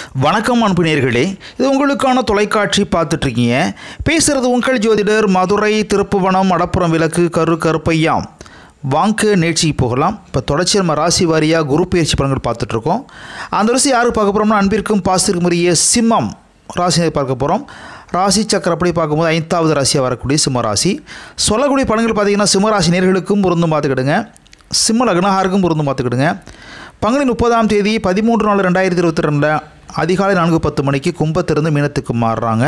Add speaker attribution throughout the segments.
Speaker 1: வணக்கம் அன்பு நேர்களே இது உங்களுக்கான தொலைக்காட்சி பார்த்துட்ருக்கீங்க பேசுகிறது உங்கள் ஜோதிடர் மதுரை திருப்புவனம் மடப்புறம் விளக்கு கரு கருப்பையாம் வாங்க நிகழ்ச்சிக்கு போகலாம் இப்போ தொடர்ச்சி நம்ம ராசி வாரியாக குரு பயிற்சி பலன்கள் பார்த்துட்ருக்கோம் அந்த ராசி யாருக்கு பார்க்க போகிறோம்னா அன்பிற்கும் பாசத்திற்கும் உரிய சிம்மம் ராசியை பார்க்க போகிறோம் ராசி சக்கரப்படி பார்க்கும்போது ஐந்தாவது ராசியாக வரக்கூடிய சிம்ம ராசி சொல்லக்கூடிய பலன்கள் பார்த்தீங்கன்னா சிம்ம ராசி நேர்களுக்கும் பொருந்தும் பார்த்துக்கிடுங்க சிம்ம லக்னஹாருக்கும் பொருந்தும் பார்த்துக்கிடுங்க பங்குனி முப்பதாம் தேதி பதிமூன்று நாலு ரெண்டாயிரத்தி இருபத்தி ரெண்டில் அதிகாலை நான்கு பத்து மணிக்கு கும்பத்திலிருந்து மீனத்துக்கு மாறுறாங்க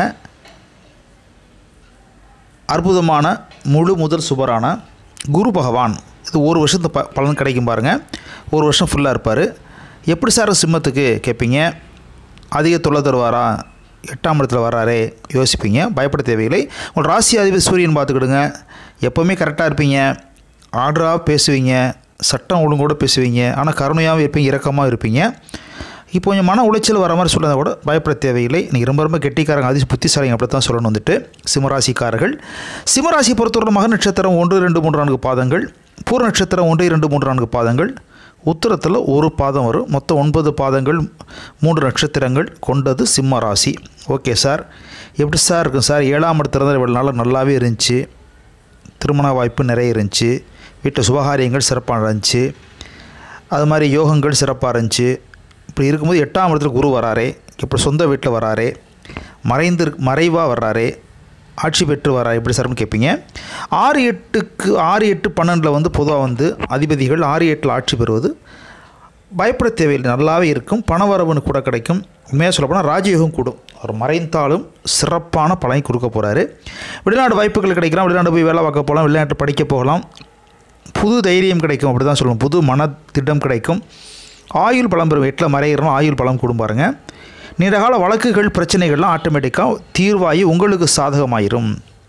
Speaker 1: அற்புதமான முழு முதல் சுபரான குரு பகவான் இது ஒரு வருஷத்து ப பலன் கிடைக்கும் பாருங்கள் ஒரு வருஷம் ஃபுல்லாக இருப்பார் எப்படி சார் சிம்மத்துக்கு கேட்பீங்க அதிக தொல்லை தருவாரா எட்டாம் இடத்துல வராரே யோசிப்பீங்க பயப்பட தேவையில்லை உங்கள் ராசி அதிபதி சூரியன் பார்த்துக்கிடுங்க எப்போவுமே கரெக்டாக இருப்பீங்க ஆர்டராக பேசுவீங்க சட்டம் ஒழுங்கோடு பேசுவீங்க ஆனால் கருணையாகவும் இருப்பீங்க இரக்கமாக இருப்பீங்க இப்போ கொஞ்சம் மன உளைச்சல் வர மாதிரி சொல்லுறத கூட பயப்பட தேவையில்லை நீங்கள் ரொம்ப ரொம்ப கெட்டிக்காரங்க அதி புத்திசாலிங்க அப்படி தான் சொல்லணும் வந்துட்டு சிம்மராசிக்காரர்கள் சிம்மராசி பொறுத்தவரை மக நட்சத்திரம் ஒன்று ரெண்டு மூன்று நான்கு பாதங்கள் பூர நட்சத்திரம் ஒன்று இரண்டு மூன்று நான்கு பாதங்கள் உத்தரத்தில் ஒரு பாதம் வரும் மொத்தம் ஒன்பது பாதங்கள் மூன்று நட்சத்திரங்கள் கொண்டது சிம்ம ராசி ஓகே சார் எப்படி சார் இருக்கும் சார் ஏழாம் இடத்துல இருந்தால் இவ்வளோ நாள் நல்லாவே இருந்துச்சு திருமண வாய்ப்பு நிறைய இருந்துச்சு வீட்டில் சுபகாரியங்கள் சிறப்பாக இருந்துச்சு அது மாதிரி யோகங்கள் சிறப்பாக இருந்துச்சு இப்படி இருக்கும்போது எட்டாம் இடத்துல குரு வராரே இப்போ சொந்த வீட்டில் வராரே மறைந்து மறைவாக வர்றாரே ஆட்சி பெற்று வரா எப்படி சார்னு கேட்பீங்க ஆறு எட்டுக்கு ஆறு எட்டு பன்னெண்டில் வந்து பொதுவாக வந்து அதிபதிகள் ஆறு எட்டில் ஆட்சி பெறுவது பயப்பட தேவையில்லை நல்லாவே இருக்கும் பணவரவுன்னு கூட கிடைக்கும் உண்மையாக சொல்லப்போனால் ராஜயோகம் கூடும் அவர் மறைந்தாலும் சிறப்பான பலனை கொடுக்க போகிறாரு வெளிநாடு வாய்ப்புகள் கிடைக்கலாம் வெளிநாடு போய் வேலை பார்க்க போகலாம் வெளிநாட்டு படிக்க போகலாம் புது தைரியம் கிடைக்கும் அப்படி தான் சொல்லணும் புது மன திட்டம் கிடைக்கும் ஆயுள் பலம் பெறும் எட்டில் மறைகிறோம் ஆயுள் பலம் கூடும் பாருங்க நீண்டகால வழக்குகள் பிரச்சனைகள்லாம் ஆட்டோமேட்டிக்காக தீர்வாகி உங்களுக்கு சாதகமாயிரும்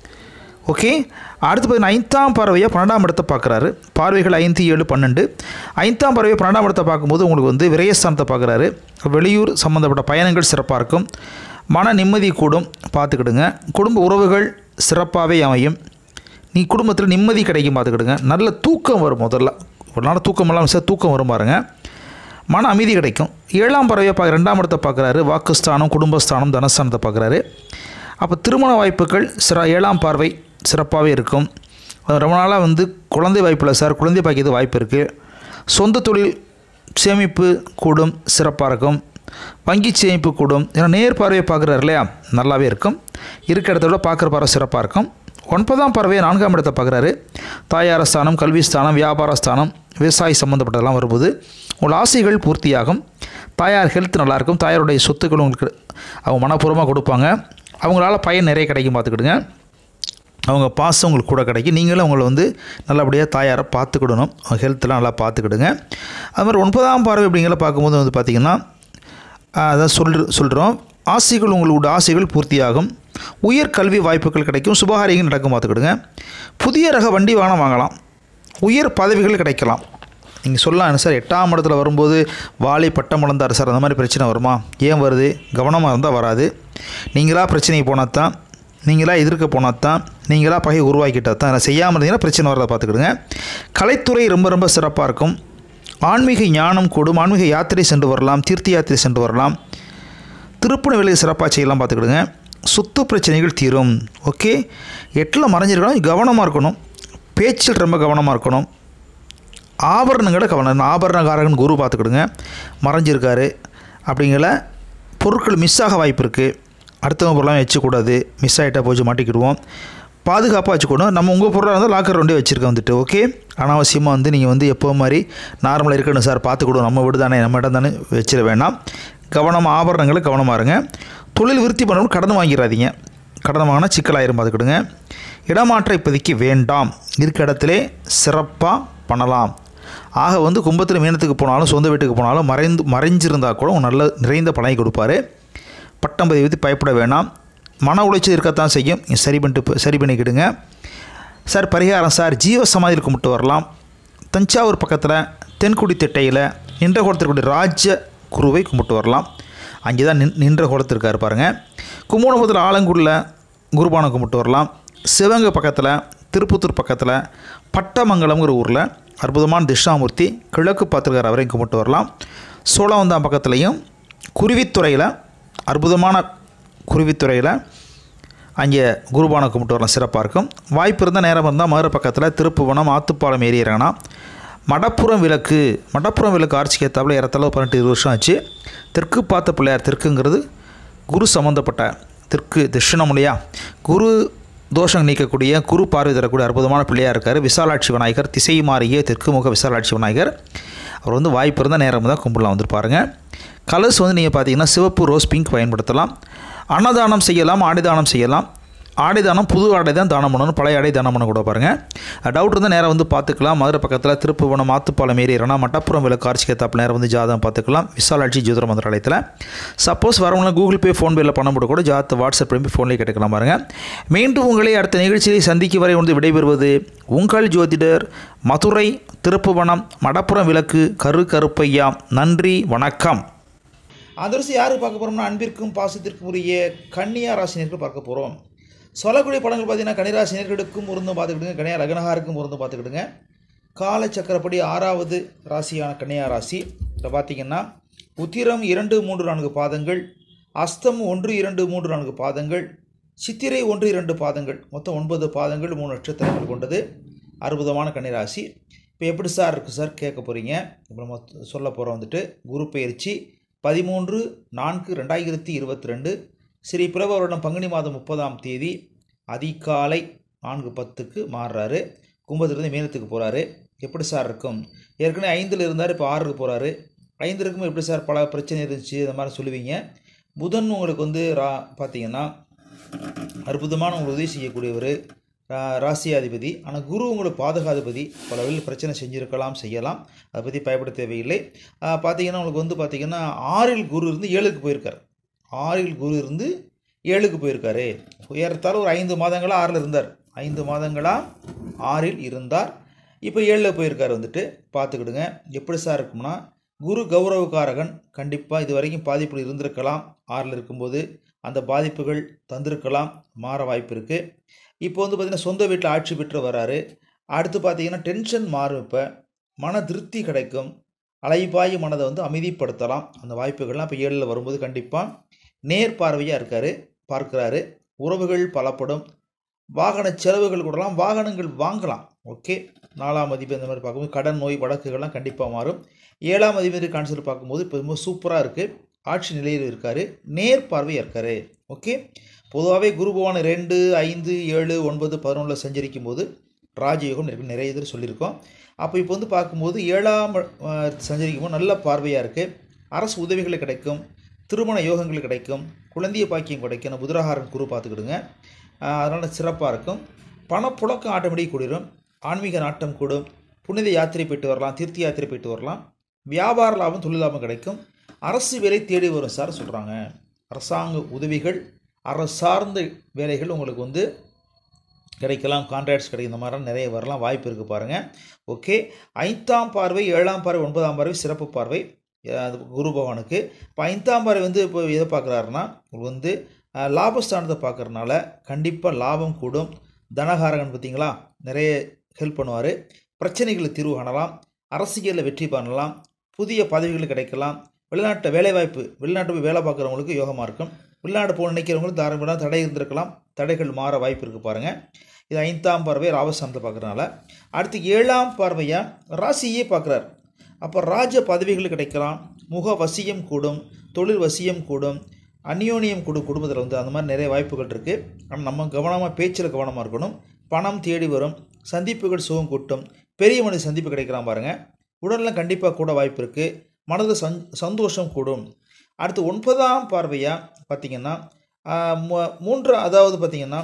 Speaker 1: ஓகே அடுத்து பார்த்தீங்கன்னா ஐந்தாம் பறவையை பன்னெண்டாம் இடத்தை பார்க்குறாரு பார்வைகள் ஐந்து ஏழு பன்னெண்டு ஐந்தாம் பறவையை பன்னெண்டாம் இடத்தை பார்க்கும்போது உங்களுக்கு வந்து விரயஸ்தானத்தை பார்க்குறாரு வெளியூர் சம்மந்தப்பட்ட பயணங்கள் சிறப்பாக இருக்கும் மன நிம்மதி கூடும் பார்த்துக்கிடுங்க குடும்ப உறவுகள் சிறப்பாகவே அமையும் நீ குடும்பத்தில் நிம்மதி கிடைக்கும் பார்த்துக்கிடுங்க நல்ல தூக்கம் வரும் முதல்ல ஒரு நாள் தூக்கம் இல்லாமல் சார் தூக்கம் வரும் பாருங்க மன அமைதி கிடைக்கும் ஏழாம் பறவையை பார்க்க ரெண்டாம் இடத்தை பார்க்குறாரு வாக்குஸ்தானம் குடும்பஸ்தானம் தனஸ்தானத்தை பார்க்குறாரு அப்போ திருமண வாய்ப்புகள் சிற ஏழாம் பார்வை சிறப்பாகவே இருக்கும் அது ரொம்ப நாளாக வந்து குழந்தை வாய்ப்பு இல்லை சார் குழந்தை பாக்கியது வாய்ப்பு இருக்குது சொந்த தொழில் சேமிப்பு கூடும் சிறப்பாக இருக்கும் வங்கி சேமிப்பு கூடும் ஏன்னா நேர் பார்வையை பார்க்குறாரு இல்லையா நல்லாவே இருக்கும் இருக்க இடத்த விட பார்க்குற பார்வை சிறப்பாக இருக்கும் ஒன்பதாம் பறவையை நான்காம் இடத்தை பார்க்குறாரு தாயார ஸ்தானம் கல்வி ஸ்தானம் வியாபார ஸ்தானம் விவசாய சம்மந்தப்பட்டதெல்லாம் வரும்போது உங்கள் ஆசைகள் பூர்த்தியாகும் தாயார் ஹெல்த் நல்லாயிருக்கும் தாயாருடைய சொத்துக்கள் உங்களுக்கு அவங்க மனப்பூர்வமாக கொடுப்பாங்க அவங்களால பயன் நிறைய கிடைக்கும் பார்த்துக்கிடுங்க அவங்க பாசம் உங்களுக்கு கூட கிடைக்கும் நீங்களும் அவங்கள வந்து நல்லபடியாக தாயாரை பார்த்துக்கிடணும் அவங்க ஹெல்த்லாம் நல்லா பார்த்துக்கிடுங்க அது மாதிரி ஒன்பதாம் பார்வை அப்படிங்கிற பார்க்கும்போது வந்து பார்த்திங்கன்னா அதான் சொல் சொல்கிறோம் ஆசைகள் உங்களோட ஆசைகள் பூர்த்தியாகும் உயர் கல்வி வாய்ப்புகள் கிடைக்கும் சுபகாரியங்கள் நடக்கும் பார்த்துக்கிடுங்க புதிய ரக வண்டி வாகனம் வாங்கலாம் உயர் பதவிகள் கிடைக்கலாம் நீங்கள் சொல்லலாம் சார் எட்டாம் இடத்துல வரும்போது வாழை பட்டம் வளர்ந்தார் சார் அந்த மாதிரி பிரச்சனை வருமா ஏன் வருது கவனமாக இருந்தால் வராது நீங்களாக பிரச்சனைக்கு போனால் தான் நீங்களாக எதிர்க்க போனால் தான் நீங்களாக பகை உருவாக்கிட்டால் தான் அதை செய்யாமல் இருந்தீங்கன்னா பிரச்சனை வரதை பார்த்துக்கிடுங்க கலைத்துறை ரொம்ப ரொம்ப சிறப்பாக இருக்கும் ஆன்மீக ஞானம் கூடும் ஆன்மீக யாத்திரை சென்று வரலாம் தீர்த்த யாத்திரை சென்று வரலாம் திருப்பணி வேலையை சிறப்பாக செய்யலாம் பார்த்துக்கிடுங்க சொத்து பிரச்சனைகள் தீரும் ஓகே எட்டில் மறைஞ்சிருக்கணும் கவனமாக இருக்கணும் பேச்சில் ரொம்ப கவனமாக இருக்கணும் ஆபரணங்களை கவனம் ஆபரணக்காரகன் குரு பார்த்துக்கிடுங்க மறைஞ்சிருக்காரு அப்படிங்கிற பொருட்கள் மிஸ் ஆக வாய்ப்பு இருக்குது அடுத்தவங்க பொருளாக வச்சுக்கூடாது மிஸ் ஆகிட்டா போச்சு மாட்டிக்கிடுவோம் பாதுகாப்பாக வச்சுக்கணும் நம்ம உங்கள் பொருளாக இருந்தால் லாக்கர் ரெண்டே வச்சுருக்க வந்துட்டு ஓகே அனாவசியமாக வந்து நீங்கள் வந்து எப்போ மாதிரி நார்மலாக இருக்கணும் சார் பார்த்துக்கிடுவோம் நம்ம வீடு தானே நம்ம இடம் தானே வச்சிட வேண்டாம் கவனமாக ஆபரணங்களை கவனமாக இருங்க தொழில் விருத்தி பண்ணணும் கடன் வாங்கிடாதீங்க கடன் வாங்கினா சிக்கலாயிரும் பார்த்துக்கிடுங்க இடமாற்ற இப்போதைக்கு வேண்டாம் இருக்க இடத்துல சிறப்பாக பண்ணலாம் ஆக வந்து கும்பத்தில் மீனத்துக்கு போனாலும் சொந்த வீட்டுக்கு போனாலும் மறைந்து மறைஞ்சிருந்தால் கூட நல்ல நிறைந்த பலனை கொடுப்பாரு பட்டம் பதிவு பற்றி பயப்பட வேணாம் மன உளைச்சல் இருக்கத்தான் செய்யும் சரி பண்ணிட்டு சரி பண்ணிக்கிடுங்க சார் பரிகாரம் சார் ஜீவ சமாதியில் கும்பிட்டு வரலாம் தஞ்சாவூர் பக்கத்தில் தென்குடி திட்டையில் நின்ற குளத்திற்குடி ராஜ குருவை கும்பிட்டு வரலாம் அங்கே தான் நின் நின்ற குளத்திருக்கார் பாருங்கள் கும்பகோணத்தில் ஆலங்குடியில் குருபானை கும்பிட்டு வரலாம் சிவகங்கை பக்கத்தில் திருப்பத்தூர் பக்கத்தில் பட்டமங்கலம்ங்கிற ஊரில் அற்புதமான திஷ்ணாமூர்த்தி கிழக்கு பார்த்துருக்கார் அவரையும் கும்பிட்டு வரலாம் சோழவந்தான் பக்கத்துலேயும் குருவித்துறையில் அற்புதமான குருவித்துறையில் அங்கே குருபானை கும்பிட்டு வரலாம் சிறப்பாக இருக்கும் வாய்ப்பு இருந்தால் நேரம் இருந்தால் மதுரை பக்கத்தில் திருப்புவனம் ஆத்துப்பாலம் ஏறி இறங்கினா மடப்புறம் விளக்கு மடப்புறம் விளக்கு ஆட்சிக்கு ஏற்றாப்புல ஏறத்தளவு பன்னெண்டு இருபது வருஷம் ஆச்சு தெற்கு பார்த்த பிள்ளையார் தெற்குங்கிறது குரு சம்மந்தப்பட்ட தெற்கு தட்சிணமுலையா குரு தோஷம் நீக்கக்கூடிய குரு பார்வை தரக்கூடிய அற்புதமான பிள்ளையாக இருக்கார் விசாலாட்சி விநாயகர் திசை மாறிய தெற்கு முக விசாலாட்சி விநாயகர் அவர் வந்து வாய்ப்பு இருந்தால் நேரம் தான் கும்பிடலாம் வந்து பாருங்கள் கலர்ஸ் வந்து நீங்கள் பார்த்தீங்கன்னா சிவப்பு ரோஸ் பிங்க் பயன்படுத்தலாம் அன்னதானம் செய்யலாம் ஆடிதானம் செய்யலாம் ஆடைதானம் புது ஆடை தான் தானம் பண்ணணும் பழைய ஆடை தானம் பண்ண கூட பாருங்கள் டவுட் இருந்தால் நேரம் வந்து பார்த்துக்கலாம் மதுரை பக்கத்தில் திருப்புவனம் ஆத்துப்பாலம் ஏறி இறனா மட்டப்புறம் விலை கார்ச்சிக்கு தாப்பில் நேரம் வந்து ஜாதகம் பார்த்துக்கலாம் விசாலாட்சி ஜோதிட மந்திராலயத்தில் சப்போஸ் வரவங்க கூகுள் பே ஃபோன்பேயில் பணம் போட கூட ஜாதத்தை வாட்ஸ்அப் அனுப்பி ஃபோன்லேயே கேட்டுக்கலாம் பாருங்கள் மீண்டும் உங்களை அடுத்த நிகழ்ச்சியை சந்திக்கும் வரை வந்து விடைபெறுவது உங்கள் ஜோதிடர் மதுரை திருப்புவனம் மடப்புறம் விளக்கு கரு கருப்பையா நன்றி வணக்கம் அதரசு யாருக்கு பார்க்க போகிறோம்னா அன்பிற்கும் பாசத்திற்கும் உரிய கன்னியா ராசினியர்கள் பார்க்க போகிறோம் சொல்லக்கூடிய படங்கள் பார்த்தீங்கன்னா கன்னிராசினியர்களுக்கும் பொருந்தும் பார்த்துக்கிடுங்க கன்னியா லக்னஹாருக்கும் பொருந்தும் பார்த்துக்கிடுங்க காலச்சக்கரப்படி ஆறாவது ராசியான கன்னியா ராசி இதில் பார்த்தீங்கன்னா உத்திரம் இரண்டு மூன்று நான்கு பாதங்கள் அஸ்தம் ஒன்று இரண்டு மூன்று நான்கு பாதங்கள் சித்திரை ஒன்று இரண்டு பாதங்கள் மொத்தம் ஒன்பது பாதங்கள் மூணு நட்சத்திரங்கள் கொண்டது அற்புதமான கன்னிராசி இப்போ எப்படி சார் இருக்குது சார் கேட்க போகிறீங்க இப்போ நம்ம சொல்ல போகிறோம் வந்துட்டு குரு பயிற்சி பதிமூன்று நான்கு ரெண்டாயிரத்தி இருபத்தி ரெண்டு ஸ்ரீ பிறவ வருடம் பங்குனி மாதம் முப்பதாம் தேதி அதிகாலை நான்கு பத்துக்கு மாறுறாரு கும்பத்திலிருந்து மீனத்துக்கு போகிறாரு எப்படி சார் இருக்கும் ஏற்கனவே ஐந்தில் இருந்தார் இப்போ ஆறுக்கு போகிறாரு ஐந்து இருக்கும்போது எப்படி சார் பல பிரச்சனை இருந்துச்சு இந்த மாதிரி சொல்லுவீங்க புதன் உங்களுக்கு வந்து ரா பார்த்தீங்கன்னா அற்புதமான உங்களுக்கு உதவி செய்யக்கூடியவர் ரா- ராசியாதிபதி ஆனால் குரு உங்களுக்கு பாதகாதிபதி பல வழியில் பிரச்சனை செஞ்சுருக்கலாம் செய்யலாம் அதை பற்றி பயப்பட தேவையில்லை ஆஹ் பார்த்தீங்கன்னா உங்களுக்கு வந்து பார்த்தீங்கன்னா ஆறில் குரு இருந்து ஏழுக்கு போயிருக்கார் ஆறில் குரு இருந்து ஏழுக்கு போயிருக்காரு ஏறத்தாழ ஒரு ஐந்து மாதங்களாக ஆறில் இருந்தார் ஐந்து மாதங்களாக ஆறில் இருந்தார் இப்போ ஏழில் போயிருக்கார் வந்துட்டு பார்த்துக்கிடுங்க எப்படி சார் இருக்கும்னா குரு கௌரவகாரகன் கண்டிப்பாக இது வரைக்கும் பாதிப்புகள் இருந்திருக்கலாம் ஆறில் இருக்கும்போது அந்த பாதிப்புகள் தந்திருக்கலாம் மாற வாய்ப்பு இருக்குது இப்போ வந்து பார்த்திங்கன்னா சொந்த வீட்டில் ஆட்சி பெற்று வராரு அடுத்து பார்த்தீங்கன்னா டென்ஷன் மாறும் இப்போ மன திருப்தி கிடைக்கும் அலைபாய் மனதை வந்து அமைதிப்படுத்தலாம் அந்த வாய்ப்புகள்லாம் இப்போ ஏழில் வரும்போது கண்டிப்பாக நேர் பார்வையாக இருக்கார் பார்க்குறாரு உறவுகள் பலப்படும் வாகன செலவுகள் கூடலாம் வாகனங்கள் வாங்கலாம் ஓகே நாலாம் மதிப்பு இந்த மாதிரி பார்க்கும்போது கடன் நோய் வழக்குகள்லாம் கண்டிப்பாக மாறும் ஏழாம் அதிபதி கான்செப்ட் பார்க்கும்போது இப்போ ரொம்ப சூப்பராக இருக்குது ஆட்சி நிலையில் இருக்கார் நேர் பார்வையாக இருக்கார் ஓகே பொதுவாகவே குரு பகவான் ரெண்டு ஐந்து ஏழு ஒன்பது பதினொன்றில் சஞ்சரிக்கும் போது ராஜயோகம் இருக்கு நிறைய இதில் சொல்லியிருக்கோம் அப்போ இப்போ வந்து பார்க்கும்போது ஏழாம் அஹ், சஞ்சரிக்கும் போது நல்ல பார்வையாக இருக்குது அரசு உதவிகள் கிடைக்கும் திருமண யோகங்கள் கிடைக்கும் குழந்தைய பாக்கியம் கிடைக்கும் புதரஹாரன் குரு பார்த்துக்கிடுங்க அதனால் சிறப்பாக இருக்கும் பணப்புழக்கம் ஆட்டோமேட்டிக் கூடிரும் ஆன்மீக நாட்டம் கூடும் புனித யாத்திரை போயிட்டு வரலாம் தீர்த்த யாத்திரை போயிட்டு வரலாம் வியாபார லாபம் தொழில் லாபம் கிடைக்கும் அரசு வேலை தேடி வரும் சார் சொல்கிறாங்க அரசாங்க உதவிகள் அரசு சார்ந்த வேலைகள் உங்களுக்கு வந்து கிடைக்கலாம் கான்ட்ராக்ட்ஸ் கிடைக்கும் இந்த மாதிரிலாம் நிறைய வரலாம் வாய்ப்பு இருக்குது பாருங்கள் ஓகே ஐந்தாம் பார்வை ஏழாம் பார்வை ஒன்பதாம் பார்வை சிறப்பு பார்வை அஹ் அது குரு பகவானுக்கு இப்போ ஐந்தாம் பார்வை வந்து இப்போ எதை பார்க்குறாருன்னா உங்களுக்கு வந்து அஹ், லாபஸ்தானத்தை பார்க்குறனால கண்டிப்பாக லாபம் கூடும் தனகாரகன் பார்த்தீங்களா நிறைய ஹெல்ப் பண்ணுவார் பிரச்சனைகளை தீர்வு காணலாம் அரசியலில் வெற்றி பண்ணலாம் புதிய பதவிகள் கிடைக்கலாம் வெளிநாட்டு வேலைவாய்ப்பு வெளிநாட்டு போய் வேலை பார்க்குறவங்களுக்கு யோகமாக இருக்கும் வெளிநாடு போக நினைக்கிறவங்களுக்கு தாராளமாக தடை இருந்திருக்கலாம் தடைகள் மாற வாய்ப்பு இருக்குது பாருங்கள் இது ஐந்தாம் பார்வை ராவசாந்தத்தை பார்க்குறனால அடுத்து ஏழாம் பார்வையாக ராசியே பார்க்குறார் அப்போ ராஜ பதவிகள் கிடைக்கலாம் முக வசியம் கூடும் தொழில் வசியம் கூடும் அந்யோன்யம் கூடும் குடும்பத்தில் வந்து அந்த மாதிரி நிறைய வாய்ப்புகள் இருக்குது ஆனால் நம்ம கவனமாக பேச்சில் கவனமாக இருக்கணும் பணம் தேடி வரும் சந்திப்புகள் சுகம் கூட்டும் பெரிய மனித சந்திப்பு கிடைக்கலாம் பாருங்கள் உடலில் கண்டிப்பாக கூட வாய்ப்பு இருக்குது மனது சந் சந்தோஷம் கூடும் அடுத்து ஒன்பதாம் பார்வையாக பார்த்தீங்கன்னா ஆஹ், மூ- மூன்று அதாவது பார்த்தீங்கன்னா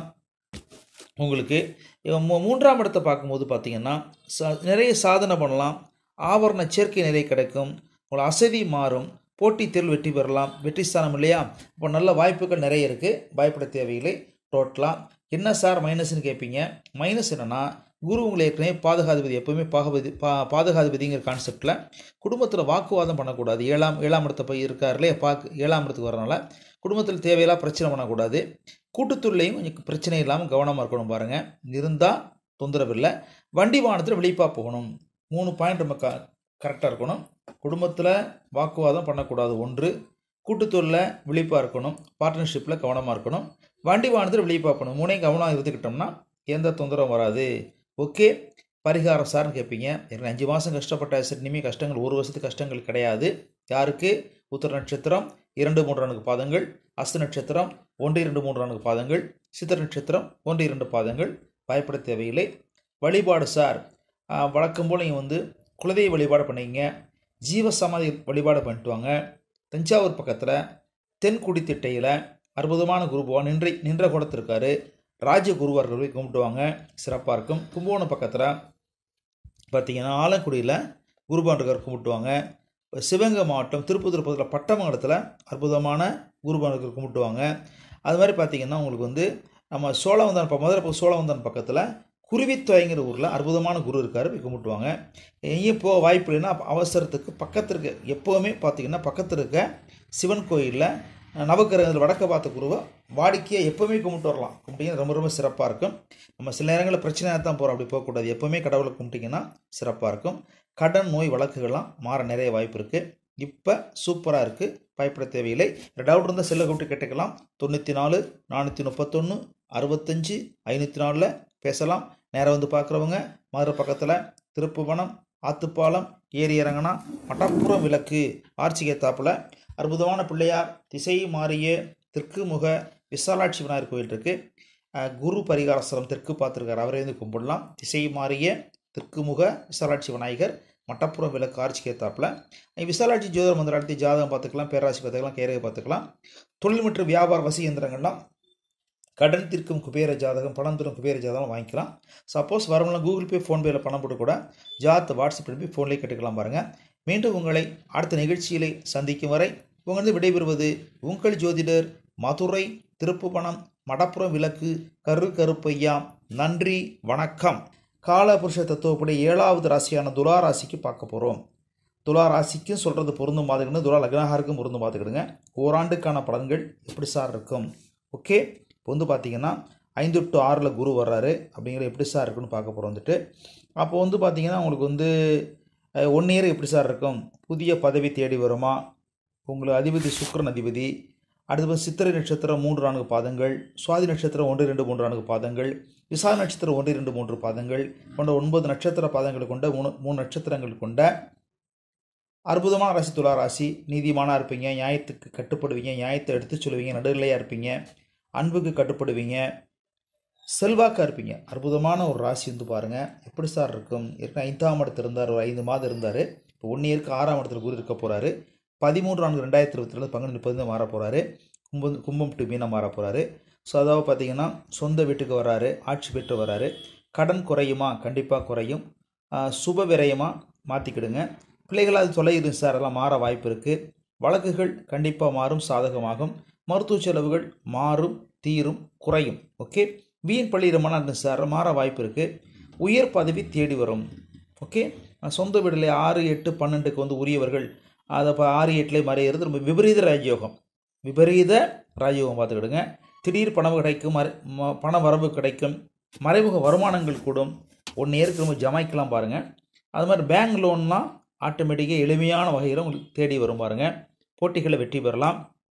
Speaker 1: உங்களுக்கு இவன் மூ- மூன்றாம் இடத்தை பார்க்கும்போது பார்த்தீங்கன்னா ச நிறைய சாதனை பண்ணலாம் ஆவரண சேர்க்கை நிறைய கிடைக்கும் உங்களை அசதி மாறும் போட்டித் தேர்வு வெற்றி பெறலாம் வெற்றி ஸ்தானம் இல்லையா இப்போ நல்ல வாய்ப்புகள் நிறைய இருக்குது பயப்பட தேவையில்லை டோட்டலாக என்ன சார் மைனஸ்னு கேட்பீங்க மைனஸ் என்னென்னா குரு உங்களை ஏற்கனவே பாதுகாதிபதி எப்போவுமே பாகபதி பா பாதுகாதிபதிங்கிற கான்செப்டில் குடும்பத்தில் வாக்குவாதம் பண்ணக்கூடாது ஏழாம் ஏழாம் இடத்த போய் இருக்காருலே பாக்கு ஏழாம் இடத்துக்கு வரனால குடும்பத்தில் தேவையில்லாம் பிரச்சனை பண்ணக்கூடாது கூட்டுத்துறையிலையும் கொஞ்சம் பிரச்சனை இல்லாமல் கவனமாக இருக்கணும் பாருங்கள் இருந்தால் தொந்தரவு இல்லை வண்டி வாகனத்தில் வெளிப்பாக போகணும் மூணு பாயிண்ட் நம்ம க கரெக்டாக இருக்கணும் குடும்பத்தில் வாக்குவாதம் பண்ணக்கூடாது ஒன்று கூட்டுத்தொழில் விழிப்பாக இருக்கணும் பார்ட்னர்ஷிப்பில் கவனமாக இருக்கணும் வண்டி வாகனத்தில் விழிப்பாக இருக்கணும் மூணையும் கவனம் இருந்துக்கிட்டோம்னா எந்த தொந்தரவும் வராது ஓகே பரிகாரம் சார்னு கேட்பீங்க எனக்கு அஞ்சு மாதம் கஷ்டப்பட்ட சரி இனிமேல் கஷ்டங்கள் ஒரு வருஷத்துக்கு கஷ்டங்கள் கிடையாது யாருக்கு உத்தர நட்சத்திரம் இரண்டு மூன்று நான்கு பாதங்கள் அஸ்த நட்சத்திரம் ஒன்று இரண்டு மூன்று நான்கு பாதங்கள் சித்திர நட்சத்திரம் ஒன்று இரண்டு பாதங்கள் பயப்பட தேவையில்லை வழிபாடு சார் ஆஹ், வழக்கம் போல் நீங்கள் வந்து குலதெய்வ வழிபாடு பண்ணிங்க ஜீவசமாதி வழிபாடு பண்ணிட்டு வாங்க தஞ்சாவூர் பக்கத்தில் தென்குடி திட்டையில் அற்புதமான குரு பகவான் நின்ற நின்ற குடத்திருக்காரு ராஜ குருவார்கள் போய் கும்பிட்டுவாங்க சிறப்பாக இருக்கும் கும்பகோணம் பக்கத்தில் பார்த்தீங்கன்னா ஆலக்குடியில் குருபான் இருக்கார் கும்பிட்டுவாங்க சிவகங்கை மாவட்டம் திருப்பத்தூர் பக்கத்தில் பட்டமங்கலத்தில் அற்புதமான குருபான் இருக்கார் கும்பிட்டுவாங்க அது மாதிரி பார்த்தீங்கன்னா உங்களுக்கு வந்து நம்ம சோழவந்தான் இப்போ மதுரை பக்கம் சோழவந்தான் பக்கத்தில் குருவித்தொயங்கிற ஊரில் அற்புதமான குரு இருக்கார் போய் கும்பிட்டுவாங்க எங்கேயும் போக வாய்ப்பு இல்லைன்னா அப்ப அவசரத்துக்கு பக்கத்தில் இருக்க எப்போவுமே பார்த்தீங்கன்னா பக்கத்தில் இருக்க சிவன் கோயிலில் நவக்கிரகத்தில் வடக்க பார்த்த குருவை வாடிக்கையாக எப்போவுமே கும்பிட்டு வரலாம் கும்பிட்டீங்கன்னா ரொம்ப ரொம்ப சிறப்பாக இருக்கும் நம்ம சில நேரங்களில் பிரச்சனையாக தான் போகிறோம் அப்படி போகக்கூடாது எப்போவுமே கடவுளை கும்பிட்டிங்கன்னா சிறப்பாக இருக்கும் கடன் நோய் வழக்குகள்லாம் மாற நிறைய வாய்ப்பு இருக்குது இப்போ சூப்பராக இருக்குது பயப்பட தேவையில்லை டவுட் இருந்தால் செல்ல கூப்பிட்டு கேட்டுக்கலாம் தொண்ணூற்றி நாலு நானூற்றி முப்பத்தொன்று அறுபத்தஞ்சு ஐநூற்றி நாலில் பேசலாம் நேராக வந்து பார்க்குறவங்க மதுரை பக்கத்தில் திருப்புவனம் ஆத்துப்பாலம் ஏரி இறங்கினா மட்டப்புறம் விளக்கு ஆர்ச்சிகேத்தாப்பில் அற்புதமான பிள்ளையார் திசை மாறிய தெற்கு முக விசாலாட்சி விநாயகர் கோயில் இருக்குது அஹ், குரு பரிகாரஸ்தலம் தெற்கு பார்த்துருக்காரு அவரே வந்து கும்பிடலாம் திசை மாறிய தெற்கு முக விசாலாட்சி விநாயகர் மட்டப்புறம் விளக்கு ஆர்ச்சிகேத்தாப்பில் விசாலாட்சி ஜோதிட மந்திராலத்தி ஜாதகம் பார்த்துக்கலாம் பேராசி பார்த்துக்கலாம் கேரகை பார்த்துக்கலாம் தொழில் மற்றும் வியாபார வசி இயந்திரங்கள்லாம் கடன் தீர்க்கும் குபேர ஜாதகம் பணம் தரும் குபேர ஜாதகம் வாங்கிக்கலாம் சப்போஸ் வரவங்களாம் கூகுள் பே ஃபோன்பேயில் பணம் போட்டு கூட ஜாத் வாட்ஸ்அப் அனுப்பி ஃபோன்லேயே கேட்டுக்கலாம் பாருங்கள் மீண்டும் உங்களை அடுத்த நிகழ்ச்சியிலே சந்திக்கும் வரை உங்களது விடைபெறுவது உங்கள் ஜோதிடர் மதுரை திருப்புவனம் மடப்புறம் விளக்கு கரு கருப்பையா நன்றி வணக்கம் காலபுருஷ தத்துவப்படி ஏழாவது ராசியான துலா ராசிக்கு பார்க்க போகிறோம் துலா ராசிக்கும் சொல்கிறது பொருந்தும் பார்த்துக்கிட்டு துலா லக்னஹாருக்கும் பொருந்தும் பார்த்துக்கிடுங்க ஓராண்டுக்கான பலன்கள் எப்படி சார் இருக்கும் ஓகே இப்போ வந்து பார்த்தீங்கன்னா ஐந்து டு ஆறில் குரு வர்றாரு அப்படிங்கிற எப்படி சார் இருக்குன்னு பார்க்க போகிறோம் வந்துட்டு அப்போ வந்து பார்த்தீங்கன்னா உங்களுக்கு வந்து ஒன் இயர் எப்படி சார் இருக்கும் புதிய பதவி தேடி வருமா உங்களுக்கு அதிபதி சுக்கிரன் அதிபதி அடுத்து வந்து சித்திரை நட்சத்திரம் மூன்று நான்கு பாதங்கள் சுவாதி நட்சத்திரம் ஒன்று ரெண்டு மூன்று நான்கு பாதங்கள் விசா நட்சத்திரம் ஒன்று இரண்டு மூன்று பாதங்கள் கொண்ட ஒன்பது நட்சத்திர பாதங்கள் கொண்ட மூணு மூணு நட்சத்திரங்கள் கொண்ட அற்புதமான ராசி துலா ராசி நீதிமானாக இருப்பீங்க நியாயத்துக்கு கட்டுப்படுவீங்க நியாயத்தை எடுத்து சொல்லுவீங்க நடுநிலையாக இருப்பீங்க அன்புக்கு கட்டுப்படுவீங்க செல்வாக்காக இருப்பீங்க அற்புதமான ஒரு ராசி வந்து பாருங்கள் எப்படி சார் இருக்கும் ஏற்கனவே ஐந்தாம் இடத்துல இருந்தார் ஒரு ஐந்து மாதம் இருந்தார் இப்போ ஒன் இயருக்கு ஆறாம் இடத்துல குரு இருக்க போகிறாரு பதிமூன்று நான்கு ரெண்டாயிரத்தி இருபத்தி ரெண்டு பங்குனி முப்பது மாற போகிறாரு கும்பம் கும்பம் டு மீனம் மாற போகிறாரு ஸோ அதாவது பார்த்தீங்கன்னா சொந்த வீட்டுக்கு வராரு ஆட்சி பெற்று வராரு கடன் குறையுமா கண்டிப்பாக குறையும் ஆஹ் சுப விரயமாக மாற்றிக்கிடுங்க பிள்ளைகளால் தொலையுது சார் எல்லாம் மாற வாய்ப்பு இருக்குது வழக்குகள் கண்டிப்பாக மாறும் சாதகமாகும் மருத்துவ செலவுகள் மாறும் தீரும் குறையும் ஓகே வீண் பள்ளியிடமான அந்த சார் மாற வாய்ப்பு இருக்குது உயர் பதவி தேடி வரும் ஓகே சொந்த வீட்டில் ஆறு எட்டு பன்னெண்டுக்கு வந்து உரியவர்கள் அதை இப்போ ஆறு எட்டுலேயே மறையிறது ரொம்ப விபரீத ராஜயோகம் விபரீத ராஜயோகம் பார்த்துக்கிடுங்க திடீர் பணம் கிடைக்கும் மறை ம- பண வரவு கிடைக்கும் மறைமுக வருமானங்கள் கூடும் ஒன்று ஏற்கு நம்ம ஜமாய்க்கலாம் பாருங்கள் அது மாதிரி பேங்க் லோன்லாம் ஆட்டோமேட்டிக்காக எளிமையான வகையில் உங்களுக்கு தேடி வரும் பாருங்கள் போட்டிகளை வெற்றி பெறலாம்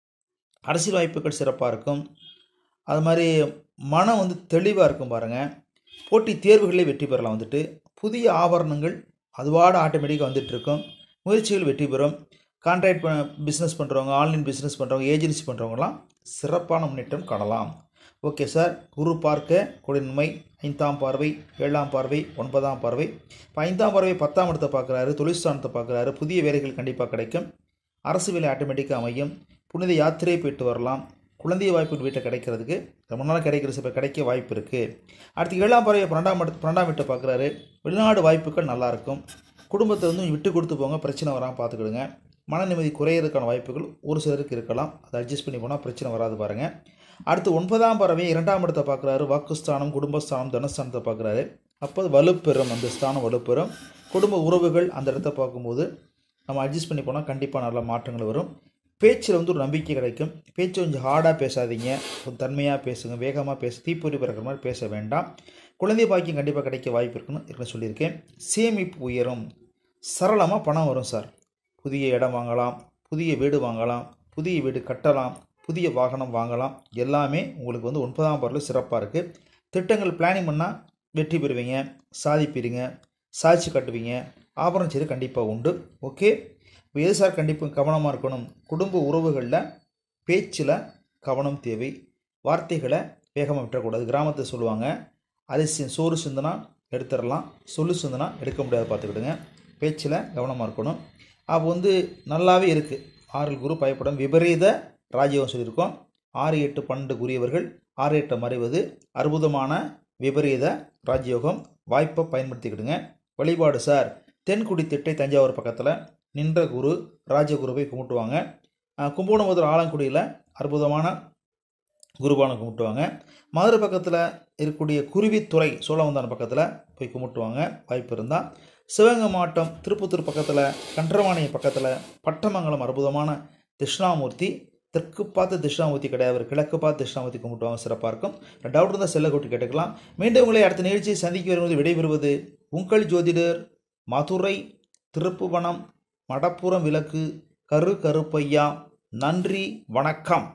Speaker 1: அரசியல் வாய்ப்புகள் சிறப்பாக இருக்கும் அது மாதிரி மனம் வந்து தெளிவாக இருக்கும் பாருங்கள் போட்டி தேர்வுகளே வெற்றி பெறலாம் வந்துட்டு புதிய ஆபரணங்கள் அதுவாட ஆட்டோமேட்டிக்காக வந்துட்டு இருக்கும் முயற்சிகள் வெற்றி பெறும் கான்ட்ராக்ட் ப பிஸ்னஸ் பண்ணுறவங்க ஆன்லைன் பிஸ்னஸ் பண்ணுறவங்க ஏஜென்சி பண்ணுறவங்களாம் சிறப்பான முன்னேற்றம் காணலாம் ஓகே சார் குரு பார்க்க குடிநன்மை ஐந்தாம் பார்வை ஏழாம் பார்வை ஒன்பதாம் பார்வை இப்போ ஐந்தாம் பார்வை பத்தாம் இடத்தை பார்க்குறாரு தொழிற்சானத்தை பார்க்குறாரு புதிய வேலைகள் கண்டிப்பாக கிடைக்கும் அரசு வேலை ஆட்டோமேட்டிக்காக அமையும் புனித யாத்திரை போயிட்டு வரலாம் குழந்தை வாய்ப்பு வீட்டை கிடைக்கிறதுக்கு ரொம்ப நாள் கிடைக்கிற சில கிடைக்க வாய்ப்பு இருக்குது அடுத்து ஏழாம் பறவை பன்னெண்டாம் இடத்து பன்னெண்டாம் வீட்டை பார்க்குறாரு வெளிநாடு வாய்ப்புகள் நல்லாயிருக்கும் குடும்பத்தை வந்து விட்டு கொடுத்து போங்க பிரச்சனை வராமல் பார்த்துக்கிடுங்க மன நிம்மதி குறையிறதுக்கான வாய்ப்புகள் ஒரு சிலருக்கு இருக்கலாம் அதை அட்ஜஸ்ட் பண்ணி போனால் பிரச்சனை வராது பாருங்கள் அடுத்து ஒன்பதாம் பறவை இரண்டாம் இடத்தை பார்க்குறாரு வாக்குஸ்தானம் குடும்பஸ்தானம் தனஸ்தானத்தை பார்க்குறாரு அப்போ அது வலுப்பெறும் அந்த ஸ்தானம் வலுப்பெறும் குடும்ப உறவுகள் அந்த இடத்த பார்க்கும்போது நம்ம அட்ஜஸ்ட் பண்ணி போனால் கண்டிப்பாக நல்ல மாற்றங்கள் வரும் பேச்சில் வந்து ஒரு நம்பிக்கை கிடைக்கும் பேச்சு கொஞ்சம் ஹார்டாக பேசாதீங்க கொஞ்சம் தன்மையாக பேசுங்க வேகமாக பேச தீப்பொறி பிறக்கிற மாதிரி பேச வேண்டாம் குழந்தை பாக்கியம் கண்டிப்பாக கிடைக்க வாய்ப்பு இருக்குன்னு ஏற்கனவே சொல்லியிருக்கேன் சேமிப்பு உயரும் சரளமாக பணம் வரும் சார் புதிய இடம் வாங்கலாம் புதிய வீடு வாங்கலாம் புதிய வீடு கட்டலாம் புதிய வாகனம் வாங்கலாம் எல்லாமே உங்களுக்கு வந்து ஒன்பதாம் பார்வையில் சிறப்பாக இருக்குது திட்டங்கள் பிளானிங் பண்ணால் வெற்றி பெறுவீங்க சாதிப்பீருங்க சாட்சி கட்டுவீங்க ஆபரணம் செய்து கண்டிப்பாக உண்டு ஓகே இப்போ எது சார் கண்டிப்பாக கவனமாக இருக்கணும் குடும்ப உறவுகளில் பேச்சில் கவனம் தேவை வார்த்தைகளை வேகமாக விட்டுறக்கூடாது கிராமத்தை சொல்லுவாங்க அரிசி சோறு சிந்தனா எடுத்துடலாம் சொல்லு சிந்தனா எடுக்க முடியாது பார்த்துக்கிடுங்க பேச்சில் கவனமாக இருக்கணும் அப்போ வந்து நல்லாவே இருக்குது ஆறில் குரு பயப்படும் விபரீத ராஜயோகம் சொல்லியிருக்கோம் ஆறு எட்டு பன்னெண்டு குறியவர்கள் ஆறு எட்டை மறைவது அற்புதமான விபரீத ராஜயோகம் வாய்ப்பை பயன்படுத்திக்கிடுங்க வழிபாடு சார் தென்குடி திட்டை தஞ்சாவூர் பக்கத்தில் நின்ற குரு ராஜகுருவை கும்பிட்டுவாங்க அஹ் கும்பகோணம் ஆலங்குடியில் அற்புதமான குருபானை கும்பிட்டுவாங்க மதுரை பக்கத்தில் இருக்கக்கூடிய குருவித்துறை சோழவந்தான் பக்கத்தில் போய் கும்பிட்டுவாங்க வாய்ப்பு இருந்தால் சிவகங்கை மாவட்டம் திருப்பத்தூர் பக்கத்தில் கன்றவாணிய பக்கத்தில் பட்டமங்கலம் அற்புதமான திஷ்ணாமூர்த்தி தெற்கு பார்த்து திஷ்ணாமூர்த்தி கிடையாது கிழக்கு பார்த்து திஷ்ணாமூர்த்தி கும்பிட்டுவாங்க சிறப்பாக இருக்கும் டவுட் இருந்தால் செல்ல கூட்டி கேட்டுக்கலாம் மீண்டும் உங்களை அடுத்த நிகழ்ச்சியை சந்திக்க வரும்போது விடைபெறுவது உங்கள் ஜோதிடர் மதுரை திருப்புவனம் மடப்புறம் விளக்கு கரு கருப்பையா நன்றி வணக்கம்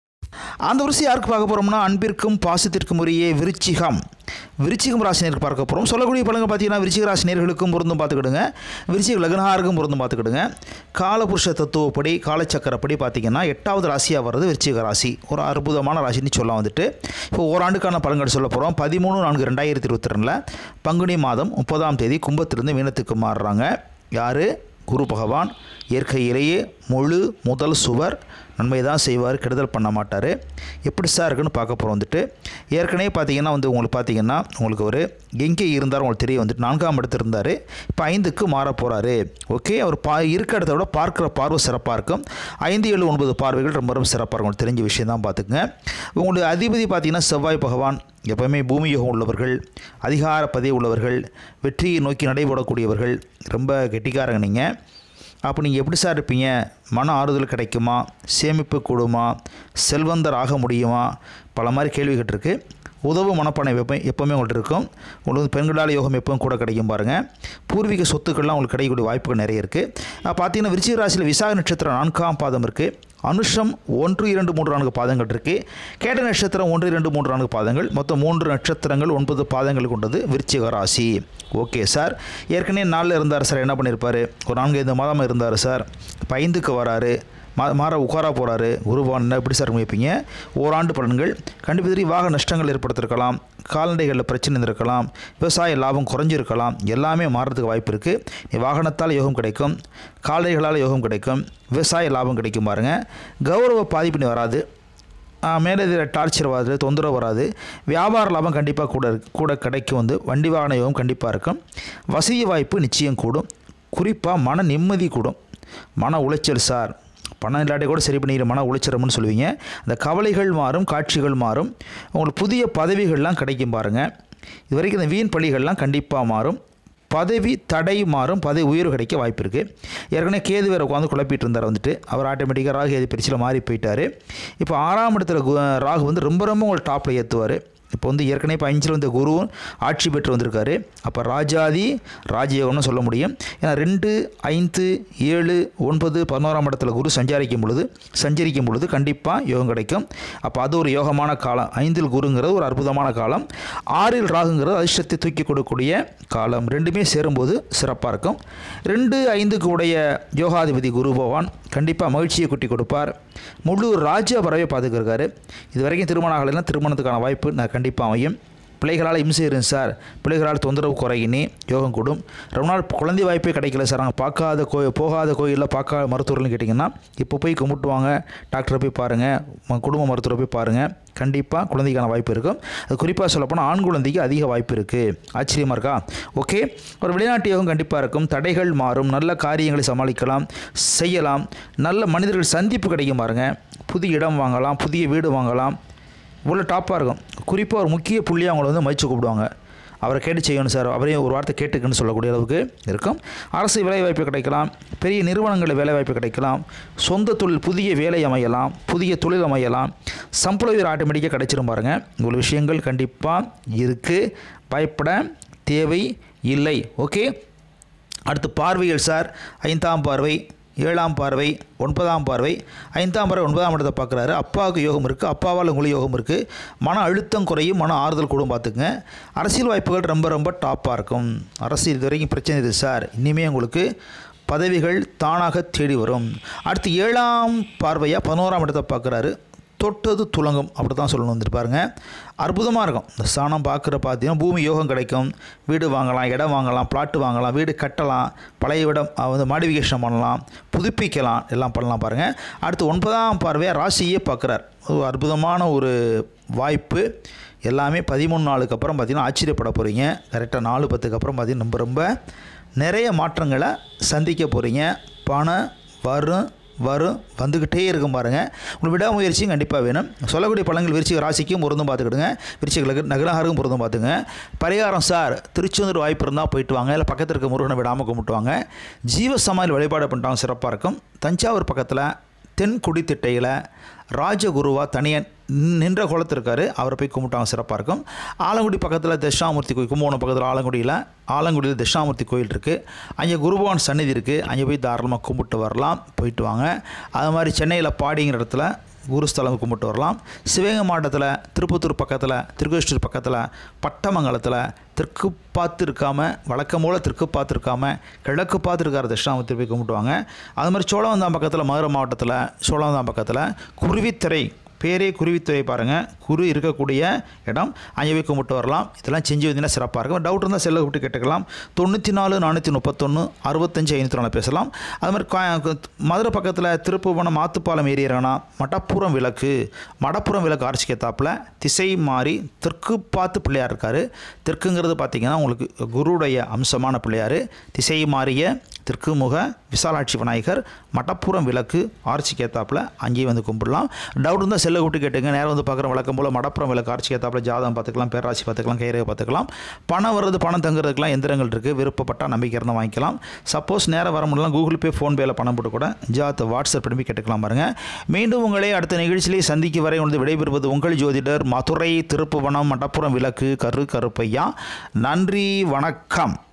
Speaker 1: அந்த வருஷம் யாருக்கு பார்க்க போகிறோம்னா அன்பிற்கும் பாசத்திற்கும் உரிய விருச்சிகம் விருச்சிகம் ராசினியருக்கு பார்க்க போகிறோம் சொல்லக்கூடிய பலங்க பார்த்தீங்கன்னா விருச்சிக ராசினியர்களுக்கும் பொருந்தும் பார்த்துக்கிடுங்க விருச்சிக லக்னஹாருக்கும் பொருந்தும் பார்த்துக்கிடுங்க காலபுருஷ தத்துவப்படி காலச்சக்கரப்படி பார்த்தீங்கன்னா எட்டாவது ராசியாக வர்றது விருச்சிக ராசி ஒரு அற்புதமான ராசின்னு சொல்ல வந்துட்டு இப்போ ஓராண்டுக்கான பலன்கள் சொல்ல போகிறோம் பதிமூணு நான்கு ரெண்டாயிரத்தி இருபத்தி ரெண்டில் பங்குனி மாதம் முப்பதாம் தேதி கும்பத்திலிருந்து மீனத்துக்கு மாறுறாங்க யார் குரு பகவான் இயற்கையிலேயே முழு முதல் சுவர் நன்மை தான் செய்வார் கெடுதல் பண்ண மாட்டார் எப்படி சார் இருக்குன்னு பார்க்க போகிறோம் வந்துட்டு ஏற்கனவே பார்த்தீங்கன்னா வந்து உங்களுக்கு பார்த்தீங்கன்னா உங்களுக்கு ஒரு எங்கே இருந்தார் உங்களுக்கு தெரிய வந்துட்டு நான்காம் இடத்துல இருந்தார் இப்போ ஐந்துக்கு மாற போகிறாரு ஓகே அவர் பா இருக்க இடத்த விட பார்க்குற பார்வை சிறப்பாக இருக்கும் ஐந்து ஏழு ஒன்பது பார்வைகள் ரொம்ப ரொம்ப சிறப்பாக இருக்கும் உங்களுக்கு தெரிஞ்ச விஷயம் தான் பார்த்துக்குங்க உங்களுக்கு அதிபதி பார்த்தீங்கன்னா செவ்வாய் பகவான் எப்போவுமே பூமி யோகம் உள்ளவர்கள் அதிகார பதவி உள்ளவர்கள் வெற்றியை நோக்கி நடைபெறக்கூடியவர்கள் ரொம்ப கெட்டிக்காரங்க நீங்கள் அப்போ நீங்கள் எப்படி சார் இருப்பீங்க மன ஆறுதல் கிடைக்குமா சேமிப்பு கூடுமா செல்வந்தர் ஆக முடியுமா பல மாதிரி கேள்விகள் இருக்குது உதவு மனப்பானை எப்போ எப்போவுமே உங்கள்கிட்ட இருக்கும் உங்களுக்கு வந்து பெண்களால் யோகம் எப்பவும் கூட கிடைக்கும் பாருங்கள் பூர்வீக சொத்துக்கள்லாம் உங்களுக்கு கிடைக்கக்கூடிய வாய்ப்புகள் நிறைய இருக்குது பார்த்தீங்கன்னா விருச்சிக ராசியில் விசாக நட்சத்திரம் நான்காம் பாதம் இருக்குது அனுஷம் ஒன்று இரண்டு மூன்று நான்கு பாதங்கள் இருக்குது கேட்ட நட்சத்திரம் ஒன்று இரண்டு மூன்று நான்கு பாதங்கள் மொத்தம் மூன்று நட்சத்திரங்கள் ஒன்பது பாதங்கள் கொண்டது விருச்சிக ராசி ஓகே சார் ஏற்கனவே நாளில் இருந்தார் சார் என்ன பண்ணியிருப்பார் ஒரு நான்கு ஐந்து மாதமாக இருந்தார் சார் இப்போ ஐந்துக்கு வராரு மா மாற உட்காரா போகிறாரு குருவான் என்ன எப்படி சார் வைப்பீங்க ஓராண்டு பலன்கள் கண்டிப்பாக தெரியும் வாக நஷ்டங்கள் ஏற்படுத்திருக்கலாம் கால்நடைகளில் பிரச்சனை இருந்திருக்கலாம் விவசாய லாபம் குறைஞ்சிருக்கலாம் எல்லாமே மாறுறதுக்கு வாய்ப்பு இருக்குது நீ வாகனத்தால் யோகம் கிடைக்கும் கால்நடைகளால் யோகம் கிடைக்கும் விவசாய லாபம் கிடைக்கும் பாருங்கள் கௌரவ பாதிப்பு நீ வராது மேலதில் டார்ச்சர் வராது தொந்தரவு வராது வியாபார லாபம் கண்டிப்பாக கூட இருக்கு- கூட கிடைக்கும் வந்து வண்டி வாகன யோகம் கண்டிப்பாக இருக்கும் வசதி வாய்ப்பு நிச்சயம் கூடும் குறிப்பாக மன நிம்மதி கூடும் மன உளைச்சல் சார் பணம் இல்லாட்டி கூட சரி பண்ணிக்கிற மன உளைச்சரம்னு சொல்லுவீங்க அந்த கவலைகள் மாறும் காட்சிகள் மாறும் உங்களுக்கு புதிய பதவிகள்லாம் கிடைக்கும் பாருங்கள் இது வரைக்கும் இந்த வீண் பழிகள்லாம் கண்டிப்பாக மாறும் பதவி தடை மாறும் பதவி உயர்வு கிடைக்க வாய்ப்பு இருக்குது ஏற்கனவே கேது வேறு உட்காந்து குழப்பிட்டு இருந்தார் வந்துட்டு அவர் ஆட்டோமேட்டிக்காக ராகு கேது பிரிச்சில் மாறி போயிட்டார் இப்போ ஆறாம் இடத்துல கு- ராகு வந்து ரொம்ப ரொம்ப உங்களை டாப்பில் ஏற்றுவார் இப்போ வந்து ஏற்கனவே இப்போ அஞ்சில் வந்த குருவும் ஆட்சி பெற்று வந்திருக்காரு அப்போ ராஜாதி ராஜயோகம்னு சொல்ல முடியும் ஏன்னா ரெண்டு ஐந்து ஏழு ஒன்பது பதினோராம் இடத்துல குரு சஞ்சாரிக்கும் பொழுது சஞ்சரிக்கும் பொழுது கண்டிப்பாக யோகம் கிடைக்கும் அப்போ அது ஒரு யோகமான காலம் ஐந்தில் குருங்கிறது ஒரு அற்புதமான காலம் ஆறில் ராகுங்கிறது அதிர்ஷ்டத்தை தூக்கி கொடுக்கக்கூடிய காலம் ரெண்டுமே சேரும்போது சிறப்பாக இருக்கும் ரெண்டு ஐந்துக்கு உடைய யோகாதிபதி குரு பகவான் கண்டிப்பாக மகிழ்ச்சியை குட்டி கொடுப்பார் முழு ராஜ்ய பறவை பார்த்துக்கிருக்காரு இது வரைக்கும் திருமணம் ஆகலைன்னா திருமணத்துக்கான வாய்ப்பு நான் கண்டிப்பாக அமையும் பிள்ளைகளால் இம்சை இருந்து சார் பிள்ளைகளால் தொந்தரவு குறையினே யோகம் கூடும் ரொம்ப நாள் குழந்தை வாய்ப்பே கிடைக்கல சார் நாங்கள் பார்க்காத கோ போகாத கோயிலில் பார்க்காத மருத்துவர்கள்னு கேட்டிங்கன்னா இப்போ போய் கும்பிட்டுவாங்க டாக்டரை போய் பாருங்கள் குடும்ப மருத்துவரை போய் பாருங்கள் கண்டிப்பாக குழந்தைக்கான வாய்ப்பு இருக்கும் அது குறிப்பாக சொல்லப்போனால் ஆண் குழந்தைக்கு அதிக வாய்ப்பு இருக்குது ஆச்சரியமாக இருக்கா ஓகே ஒரு வெளிநாட்டு யோகம் கண்டிப்பாக இருக்கும் தடைகள் மாறும் நல்ல காரியங்களை சமாளிக்கலாம் செய்யலாம் நல்ல மனிதர்கள் சந்திப்பு கிடைக்கும் பாருங்கள் புதிய இடம் வாங்கலாம் புதிய வீடு வாங்கலாம் இவ்வளோ டாப்பாக இருக்கும் குறிப்பாக ஒரு முக்கிய புள்ளியாக அவங்கள வந்து மதித்து கூப்பிடுவாங்க அவரை கேட்டு செய்யணும் சார் அவரையும் ஒரு வார்த்தை கேட்டுக்குன்னு சொல்லக்கூடிய அளவுக்கு இருக்கும் அரசு வேலைவாய்ப்பு கிடைக்கலாம் பெரிய நிறுவனங்களில் வேலைவாய்ப்பு கிடைக்கலாம் சொந்த தொழில் புதிய வேலை அமையலாம் புதிய தொழில் அமையலாம் சம்பள உயர் ஆட்டோமேட்டிக்காக கிடைச்சிரும் பாருங்க இவ்வளோ விஷயங்கள் கண்டிப்பாக இருக்குது பயப்பட தேவை இல்லை ஓகே அடுத்து பார்வைகள் சார் ஐந்தாம் பார்வை ஏழாம் பார்வை ஒன்பதாம் பார்வை ஐந்தாம் பார்வை ஒன்பதாம் இடத்தை பார்க்குறாரு அப்பாவுக்கு யோகம் இருக்குது அப்பாவால் உங்களுக்கு யோகம் இருக்குது மன அழுத்தம் குறையும் மன ஆறுதல் கூடும் பார்த்துக்குங்க அரசியல் வாய்ப்புகள் ரொம்ப ரொம்ப டாப்பாக இருக்கும் அரசியல் இது வரைக்கும் பிரச்சனை இது சார் இனிமேல் உங்களுக்கு பதவிகள் தானாக தேடி வரும் அடுத்து ஏழாம் பார்வையாக பதினோராம் இடத்தை பார்க்குறாரு தொட்டது துலங்கும் அப்படி தான் சொல்லணும் வந்துருப்பாருங்க அற்புதமாக இருக்கும் இந்த சாணம் பார்க்குற பார்த்தீங்கன்னா பூமி யோகம் கிடைக்கும் வீடு வாங்கலாம் இடம் வாங்கலாம் பிளாட்டு வாங்கலாம் வீடு கட்டலாம் பழைய இடம் அஹ், வந்து மாடிஃபிகேஷன் பண்ணலாம் புதுப்பிக்கலாம் எல்லாம் பண்ணலாம் பாருங்கள் அடுத்து ஒன்பதாம் பார்வையாக ராசியே பார்க்குறார் ஒரு அற்புதமான ஒரு வாய்ப்பு எல்லாமே பதிமூணு நாளுக்கு அப்புறம் பார்த்தீங்கன்னா ஆச்சரியப்பட போகிறீங்க கரெக்டாக நாலு பத்துக்கு அப்புறம் பார்த்தீங்கன்னா ரொம்ப ரொம்ப நிறைய மாற்றங்களை சந்திக்க போகிறீங்க பணம் வரும் வரும் வந்துக்கிட்டே இருக்கும் பாருங்கள் உங்களுக்கு விடாமுயற்சியும் கண்டிப்பாக வேணும் சொல்லக்கூடிய பழங்கள் விருச்சிக ராசிக்கும் பொருந்தும் பார்த்துக்கிடுங்க விருச்சிகளுக்கு நகரஹாருக்கும் பொருந்தும் பார்த்துங்க பரிகாரம் சார் திருச்செந்தூர் வாய்ப்பு இருந்தால் போயிட்டு வாங்க இல்லை பக்கத்தில் இருக்க முருகனை விடாமல் கும்பிட்டுவாங்க ஜீவ சமாதி வழிபாடு பண்ணிட்டாங்க சிறப்பாக இருக்கும் தஞ்சாவூர் பக்கத்தில் தென்குடி திட்டையில் ராஜகுருவா தனியாக நின்ற குளத்து இருக்காரு அவரை போய் கும்பிட்டாங்க சிறப்பாக இருக்கும் ஆலங்குடி பக்கத்தில் தட்சிணாமூர்த்தி கோயில் கும்பகோணம் பக்கத்தில் ஆலங்குடியில் ஆலங்குடியில் தட்சிணாமூர்த்தி கோயில் இருக்குது அங்கே குருபவான் சந்நிதி இருக்குது அங்கே போய் தாராளமாக கும்பிட்டு வரலாம் போயிட்டு வாங்க அது மாதிரி சென்னையில் பாடிங்கிற இடத்துல குருஸ்தலம் கும்பிட்டு வரலாம் சிவகங்கை மாவட்டத்தில் திருப்பத்தூர் பக்கத்தில் திருக்கோஷ்டூர் பக்கத்தில் பட்டமங்கலத்தில் தெற்கு பார்த்து இருக்காமல் வழக்கம் போல் தெற்கு பார்த்து இருக்காமல் கிழக்கு பார்த்து இருக்கார் தட்சிணாமூர்த்தி போய் கும்பிட்டுவாங்க அது மாதிரி சோழவந்தான் பக்கத்தில் மதுரை மாவட்டத்தில் சோழவந்தான் பக்கத்தில் குருவித்துறை பேரே குருவித்துறை பாருங்கள் குரு இருக்கக்கூடிய இடம் அங்கே போய் கும்பிட்டு வரலாம் இதெல்லாம் செஞ்சு வந்தீங்கன்னா சிறப்பாக இருக்கும் டவுட் இருந்தால் செல்லை கூப்பிட்டு கேட்டுக்கலாம் தொண்ணூற்றி நாலு நானூற்றி முப்பத்தொன்று அறுபத்தஞ்சு ஐநூற்றி நாலு பேசலாம் அது மாதிரி கா- மதுரை பக்கத்தில் திருப்புவனம் மாத்துப்பாலம் ஏறிடுறாங்கன்னா மடப்புறம் விளக்கு மடப்புறம் விளக்கு ஆர்ச்சிக்கு ஏத்தாப்புல திசை மாறி தெற்கு பார்த்து பிள்ளையார் இருக்கார் தெற்குங்கிறது பார்த்திங்கன்னா உங்களுக்கு குருவுடைய அம்சமான பிள்ளையார் திசை மாறிய தெற்கு முக விசாலாட்சி விநாயகர் மடப்புறம் விளக்கு ஆர்ச்சிக்கு ஏத்தாப்புல அங்கேயும் வந்து கும்பிடலாம் டவுட் இருந்தால் செல்லை கூப்பிட்டு கேட்டுங்க நேரம் வந்து பார்க்குற வழக்கம் போல் மடப்புறம் விளக்கு ஆர்ச்சிக்கு ஏத்தாப்புல ஜாதகம் பார்த்துக்கலாம் பேராட்சி பார்த்துக்கலாம் கைரேகை பார்த்துக்கலாம் பணம் வர்றது பணம் தங்குறதுக்கெல்லாம் எந்திரங்கள் இருக்குது விருப்பப்பட்டால் நம்பிக்கை இருந்தால் வாங்கிக்கலாம் சப்போஸ் நேரம் வர முடியலாம் கூகுள் பே ஃபோன்பேயில் பணம் போட்டு கூட ஜாத் வாட்ஸ்அப் பண்ணி கேட்டுக்கலாம் பாருங்கள் மீண்டும் உங்களை அடுத்த நிகழ்ச்சியிலே சந்திக்கும் வரை வந்து விடைபெறுவது உங்கள் ஜோதிடர் மதுரை திருப்புவனம் மடப்புறம் விளக்கு கரு கருப்பையா நன்றி வணக்கம்